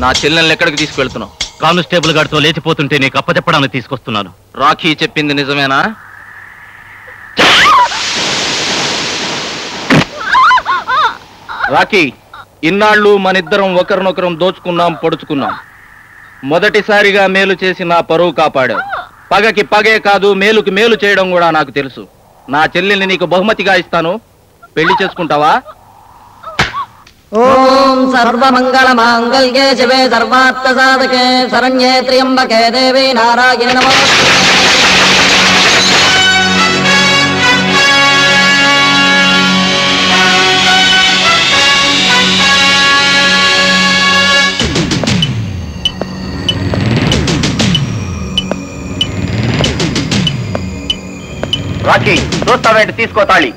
నా చెల్లెల్ని ఎక్కడికి తీసుకెళ్తున్నావు కానిస్టేబుల్ గారితో లేచిపోతుంటే నీకు అప్పచెప్పడానికి తీసుకొస్తున్నాను రాఖీ చెప్పింది నిజమేనా రాఖీ ఇన్నాళ్ళు మనిద్దరం ఒకరినొకరం దోచుకున్నాం పొడుచుకున్నాం మొదటిసారిగా మేలు చేసి నా పరువు కాపాడావు పగకి పగే కాదు మేలుకి మేలు చేయడం కూడా నాకు తెలుసు నా చెల్లెల్ని నీకు బహుమతిగా ఇస్తాను పెళ్లి చేసుకుంటావా ఓం సర్వమంగళ మాంగళ్యే శివే సర్వార్థ సాధకే శరణ్యే త్ర్యంబకే దేవి నారాయణ నమోస్తుతే. రాఖీ చూస్తావేంటి తీసుకో తాళి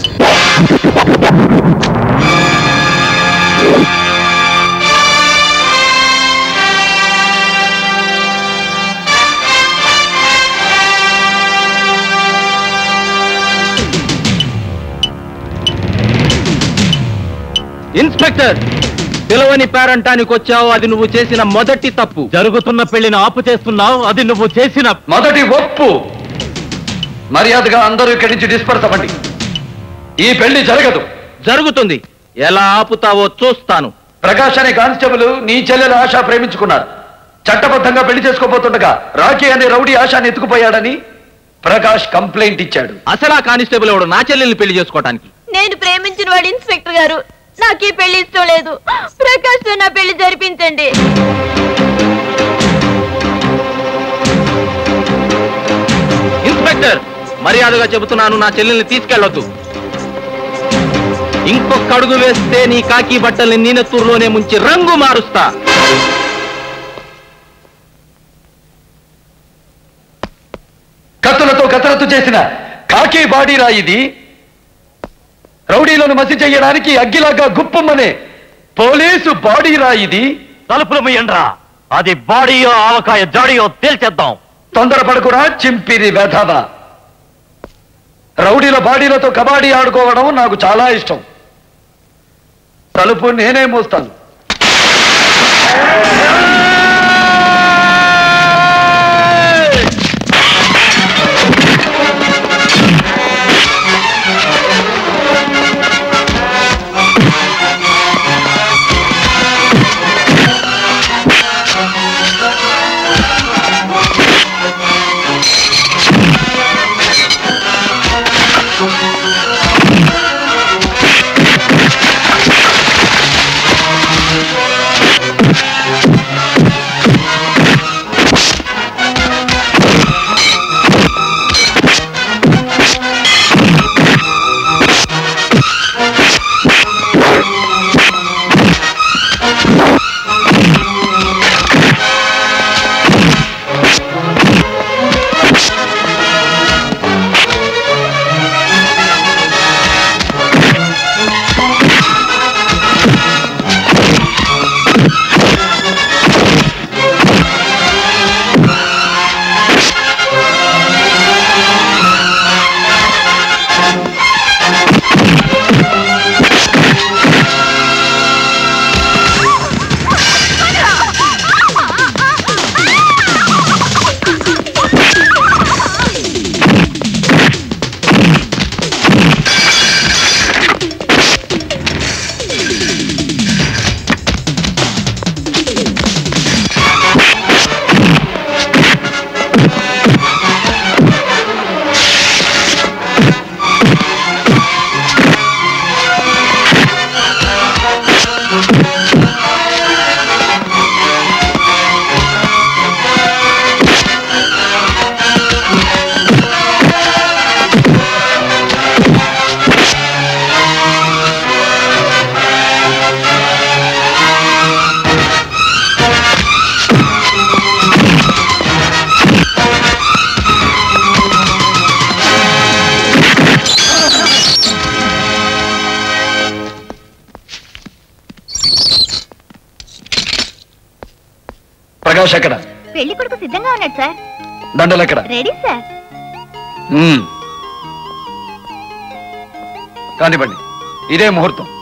ఇన్స్పెక్టర్ పిలవని పేరంటానికి వచ్చావు అది నువ్వు చేసిన మొదటి తప్పు జరుగుతున్న పెళ్లిని ఆపు చేస్తున్నావు అది నువ్వు చేసిన మొదటి ఒప్పు మర్యాదగా అందరూ ఇక్కడి నుంచి డిస్పర్స్ అవ్వండి ఈ పెళ్లి జరగదు జరుగుతుంది ఎలా ఆపుతావో చూస్తాను ప్రకాష్ అనే కానిస్టేబుల్ నీ చెల్లెలు ఆశ ప్రేమించుకున్నారు చట్టబద్ధంగా పెళ్లి చేసుకోబోతుండగా రాఖీ అనే రౌడీ ఆశాని ఎత్తుకుపోయాడని ప్రకాష్ కంప్లైంట్ ఇచ్చాడు అసలు ఆ కానిస్టేబుల్ ఎవడు నా చెల్లెల్ని పెళ్లి చేసుకోవటానికి నేను ప్రేమించిన వాడు ఇన్స్పెక్టర్ గారు నాకు ఈ పెళ్లి ఇష్టం లేదు ప్రకాష్ తో నా పెళ్లి జరిపించండి ఇన్స్పెక్టర్ మర్యాదగా చెబుతున్నాను నా చెల్లెల్ని తీసుకెళ్లొద్దు ఇంకొక అడుగు వేస్తే నీ కాకి బట్టల్ని నీనెత్తూరులోనే ముంచి రంగు మారుస్తా కత్తులతో కసరత్తు చేసిన కాకి బాడీరా ఇది రౌడీలను మసి చెయ్యడానికి అగ్గిలాగా గుప్పమనే పోలీసు బాడీరా ఇది తలుపులు ముయ్యండ్రా అది బాడీయో ఆవకాయ జాడియో తేల్చేద్దాం తొందరపడకురా చింపిరి వెధవ రౌడీల బాడీలతో కబాడీ ఆడుకోవడం నాకు చాలా ఇష్టం తలుపు నేనే మోస్తాను ప్రకాష్ ఎక్కడ పెళ్లి కొడుకు సిద్ధంగా ఉన్నాడు సార్ దండలు ఎక్కడ రెడీ సార్ మ్మ్. కానివ్వండి ఇదే ముహూర్తం